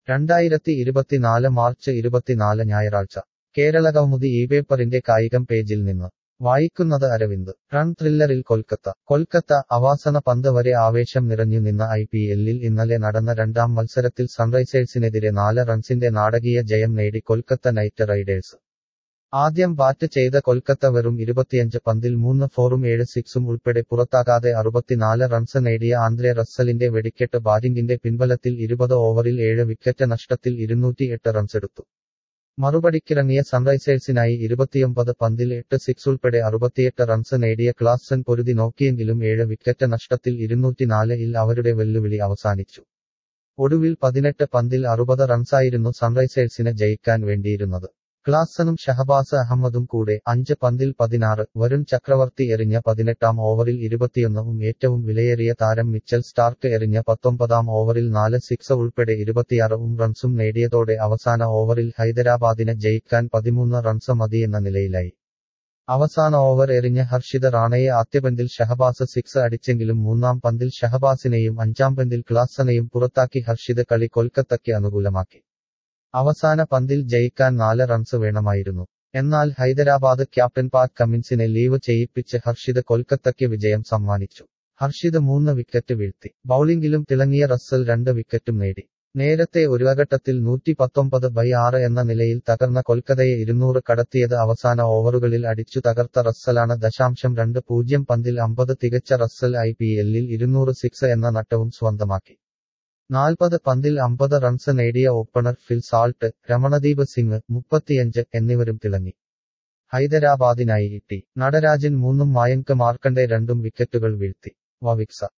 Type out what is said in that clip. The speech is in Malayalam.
രണ്ടായിരത്തി ഇരുപത്തിനാല് മാർച്ച് ഇരുപത്തിനാല് ഞായറാഴ്ച കേരളകൗമുദി ഈ പേപ്പറിന്റെ കായികം പേജിൽ നിന്ന് വായിക്കുന്നത് അരവിന്ദ് റൺ ത്രില്ലറിൽ കൊൽക്കത്ത കൊൽക്കത്ത അവാസന പന്ത് വരെ ആവേശം നിറഞ്ഞു നിന്ന ഐ പി എല്ലിൽ ഇന്നലെ നടന്ന രണ്ടാം മത്സരത്തിൽ സൺറൈസേഴ്സിനെതിരെ നാല് റൺസിന്റെ നാടകീയ ജയം നേടി കൊൽക്കത്ത നൈറ്റ് റൈഡേഴ്സ് ആദ്യം ബാറ്റ് ചെയ്ത കൊൽക്കത്ത വെറും ഇരുപത്തിയഞ്ച് പന്തിൽ മൂന്ന് ഫോറും ഏഴ് സിക്സും ഉൾപ്പെടെ പുറത്താകാതെ അറുപത്തിനാല് റൺസ് നേടിയ ആന്ദ്രെ റസ്സലിന്റെ വെടിക്കെട്ട് ബാറ്റിംഗിന്റെ പിൻബലത്തിൽ ഇരുപത് ഓവറിൽ ഏഴ് വിക്കറ്റ് നഷ്ടത്തിൽ ഇരുന്നൂറ്റിയെട്ട് റൺസെടുത്തു മറുപടിക്കിറങ്ങിയ സൺറൈസേഴ്സിനായി ഇരുപത്തിയൊമ്പത് പന്തിൽ എട്ട് സിക്സ് ഉൾപ്പെടെ അറുപത്തിയെട്ട് റൺസ് നേടിയ ക്ലാസ്സൻ പൊരുതി നോക്കിയെങ്കിലും ഏഴ് വിക്കറ്റ് നഷ്ടത്തിൽ ഇരുന്നൂറ്റിനാല് ഇൽ അവരുടെ വെല്ലുവിളി അവസാനിച്ചു ഒടുവിൽ പതിനെട്ട് പന്തിൽ അറുപത് റൺസായിരുന്നു സൺറൈസേഴ്സിന് ജയിക്കാൻ വേണ്ടിയിരുന്നത് ക്ലാസനും ഷഹബാസ് അഹമ്മദും കൂടെ അഞ്ച് പന്തിൽ പതിനാറ് വരുൺ ചക്രവർത്തി എറിഞ്ഞ പതിനെട്ടാം ഓവറിൽ ഇരുപത്തിയൊന്നും ഏറ്റവും വിലയേറിയ താരം മിച്ചൽ സ്റ്റാർക്ക് എറിഞ്ഞ പത്തൊമ്പതാം ഓവറിൽ നാല് സിക്സ് ഉൾപ്പെടെ ഇരുപത്തിയാറും റൺസും നേടിയതോടെ അവസാന ഓവറിൽ ഹൈദരാബാദിന് ജയിക്കാൻ പതിമൂന്ന് റൺസ് മതിയെന്ന നിലയിലായി അവസാന ഓവർ എറിഞ്ഞ ഹർഷിദ റാണയെ ആദ്യപന്തിൽ ഷഹബാസ് സിക്സ് അടിച്ചെങ്കിലും മൂന്നാം പന്തിൽ ഷഹബാസിനെയും അഞ്ചാം പന്തിൽ ക്ലാസനെയും പുറത്താക്കി ഹർഷിദ് കളി കൊൽക്കത്തയ്ക്ക് അനുകൂലമാക്കി അവസാന പന്തിൽ ജയിക്കാൻ നാല് റൺസ് വേണമായിരുന്നു എന്നാൽ ഹൈദരാബാദ് ക്യാപ്റ്റൻ പാറ്റ് കമ്മിൻസിനെ ലീവ് ചെയ്യിപ്പിച്ച് ഹർഷിദ് കൊൽക്കത്തയ്ക്ക് വിജയം സമ്മാനിച്ചു ഹർഷിദ് മൂന്ന് വിക്കറ്റ് വീഴ്ത്തി ബൌളിംഗിലും തിളങ്ങിയ റസ്സൽ രണ്ട് വിക്കറ്റും നേടി നേരത്തെ ഒരു അഘട്ടത്തിൽ നൂറ്റി പത്തൊമ്പത് ബൈ ആറ് എന്ന നിലയിൽ തകർന്ന കൊൽക്കത്തയെ ഇരുന്നൂറ് കടത്തിയത് അവസാന ഓവറുകളിൽ അടിച്ചു തകർത്ത റസ്സലാണ് ദശാംശം രണ്ട് പൂജ്യം പന്തിൽ അമ്പത് തികച്ച റസ്സൽ ഐ പി എല്ലിൽ ഇരുന്നൂറ് സിക്സ് എന്ന നട്ടവും സ്വന്തമാക്കി നാൽപ്പത് പന്തിൽ അമ്പത് റൺസ് നേടിയ opener Phil Salt Ramandeep Singh മുപ്പത്തിയഞ്ച് എന്നിവരും തിളങ്ങി ഹൈദരാബാദിനായി ഇട്ടി നടരാജൻ മൂന്നും മായങ്ക് മാർക്കണ്ടെ രണ്ടും വിക്കറ്റുകൾ വീഴ്ത്തി വവിക്സ